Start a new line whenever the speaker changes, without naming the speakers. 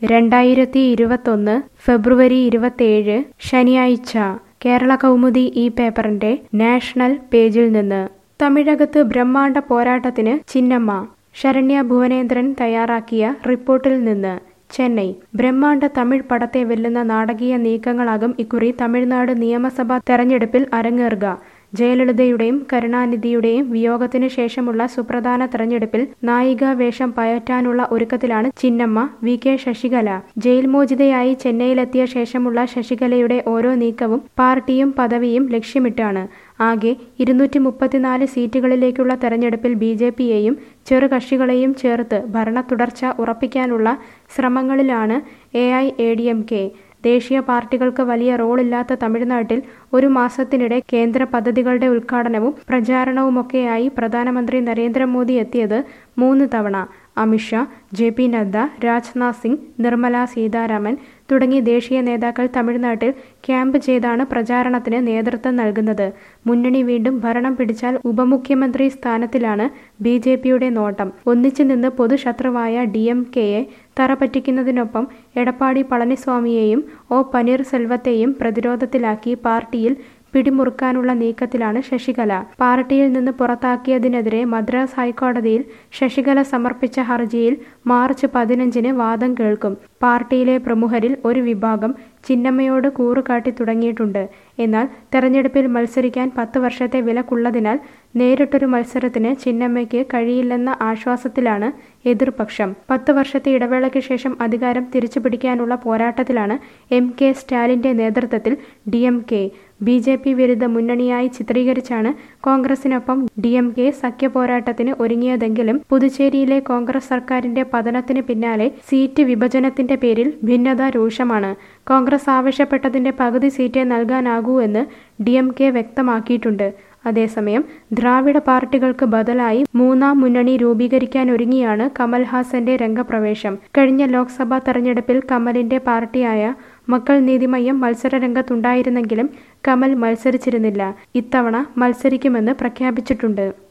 രണ്ടായിരത്തി ഇരുപത്തൊന്ന് ഫെബ്രുവരി ഇരുപത്തേഴ് ശനിയാഴ്ച കേരള കൗമുദി ഈ പേപ്പറിന്റെ നാഷണൽ പേജിൽ നിന്ന് തമിഴകത്ത് ബ്രഹ്മാണ്ഡ പോരാട്ടത്തിന് ചിന്നമ്മ ശരണ്യ ഭുവനേന്ദ്രൻ തയ്യാറാക്കിയ റിപ്പോർട്ടിൽ നിന്ന് ചെന്നൈ ബ്രഹ്മാണ്ഡ തമിഴ് പടത്തെ വെല്ലുന്ന നാടകീയ നീക്കങ്ങളാകും ഇക്കുറി തമിഴ്നാട് നിയമസഭാ തെരഞ്ഞെടുപ്പിൽ അരങ്ങേറുക ജയലളിതയുടെയും കരുണാനിധിയുടെയും വിയോഗത്തിനു ശേഷമുള്ള സുപ്രധാന തെരഞ്ഞെടുപ്പിൽ നായികാ വേഷം പയറ്റാനുള്ള ഒരുക്കത്തിലാണ് Chinnamma V K Sasikala jail മോചിതയായി ചെന്നൈയിലെത്തിയ ശേഷമുള്ള ശശികലയുടെ ഓരോ നീക്കവും പാർട്ടിയും പദവിയും ലക്ഷ്യമിട്ടാണ് ആകെ ഇരുന്നൂറ്റി മുപ്പത്തിനാല് സീറ്റുകളിലേക്കുള്ള തെരഞ്ഞെടുപ്പിൽ ബി ജെ പിയെയും ചെറുകക്ഷികളെയും ചേർത്ത് ഭരണ തുടർച്ച ഉറപ്പിക്കാനുള്ള ശ്രമങ്ങളിലാണ് A I A D M K ദേശീയ പാർട്ടികൾക്ക് വലിയ റോളില്ലാത്ത തമിഴ്നാട്ടിൽ ഒരു മാസത്തിനിടെ കേന്ദ്ര പദ്ധതികളുടെ ഉദ്ഘാടനവും പ്രചാരണവുമൊക്കെയായി പ്രധാനമന്ത്രി നരേന്ദ്രമോദി എത്തിയത് മൂന്ന് തവണ അമിത്ഷാ ജെ പി നദ്ദ രാജ്നാഥ് സിംഗ് നിർമ്മല സീതാരാമൻ തുടങ്ങി ദേശീയ നേതാക്കൾ തമിഴ്നാട്ടിൽ ക്യാമ്പ് ചെയ്താണ് പ്രചാരണത്തിന് നേതൃത്വം നൽകുന്നത് മുന്നണി വീണ്ടും ഭരണം പിടിച്ചാൽ ഉപമുഖ്യമന്ത്രി സ്ഥാനത്തിലാണ് ബി ജെ പിയുടെ നോട്ടം ഒന്നിച്ചു നിന്ന് പൊതുശത്രുവായ ഡി എം കെയെ തറപറ്റിക്കുന്നതിനൊപ്പം എടപ്പാടി പളനിസ്വാമിയെയും ഒ പനീർസെൽവത്തെയും പ്രതിരോധത്തിലാക്കി പാർട്ടിയിൽ പിടിമുറുക്കാനുള്ള നീക്കത്തിലാണ് ശശികല പാർട്ടിയിൽ നിന്ന് പുറത്താക്കിയതിനെതിരെ മദ്രാസ് ഹൈക്കോടതിയിൽ ശശികല സമർപ്പിച്ച ഹർജിയിൽ മാർച്ച് പതിനഞ്ചിന് വാദം കേൾക്കും പാർട്ടിയിലെ പ്രമുഖരിൽ ഒരു വിഭാഗം ചിന്നമ്മയോട് കൂറുകാട്ടി തുടങ്ങിയിട്ടുണ്ട് എന്നാൽ തെരഞ്ഞെടുപ്പിൽ മത്സരിക്കാൻ പത്ത് വർഷത്തെ വിലക്കുള്ളതിനാൽ നേരിട്ടൊരു മത്സരത്തിന് ചിന്നമ്മയ്ക്ക് കഴിയില്ലെന്ന ആശ്വാസത്തിലാണ് എതിർപക്ഷം പത്ത് വർഷത്തെ ഇടവേളയ്ക്ക് ശേഷം അധികാരം തിരിച്ചുപിടിക്കാനുള്ള പോരാട്ടത്തിലാണ് എം കെ സ്റ്റാലിന്റെ നേതൃത്വത്തിൽ D M K B J P വിരുദ്ധ മുന്നണിയായി ചിത്രീകരിച്ചാണ് കോൺഗ്രസിനൊപ്പം ഡി എം കെ സഖ്യ പോരാട്ടത്തിന് ഒരുങ്ങിയതെങ്കിലും പുതുച്ചേരിയിലെ കോൺഗ്രസ് സർക്കാരിന്റെ പതനത്തിന് പിന്നാലെ സീറ്റ് വിഭജനത്തിന്റെ പേരിൽ ഭിന്നത രൂക്ഷമാണ് കോൺഗ്രസ് ആവശ്യപ്പെട്ടതിന്റെ പകുതി സീറ്റേ നൽകാനാകൂ എന്ന് ഡി എം കെ വ്യക്തമാക്കിയിട്ടുണ്ട് അതേസമയം ദ്രാവിഡ പാർട്ടികൾക്ക് ബദലായി മൂന്നാം മുന്നണി രൂപീകരിക്കാനൊരുങ്ങിയാണ് കമൽഹാസന്റെ രംഗപ്രവേശം കഴിഞ്ഞ ലോക്സഭാ തെരഞ്ഞെടുപ്പിൽ കമലിന്റെ പാർട്ടിയായ മക്കൾ നീതിമയ്യം മത്സര രംഗത്തുണ്ടായിരുന്നെങ്കിലും കമൽ മത്സരിച്ചിരുന്നില്ല ഇത്തവണ മത്സരിക്കുമെന്ന് പ്രഖ്യാപിച്ചിട്ടുണ്ട്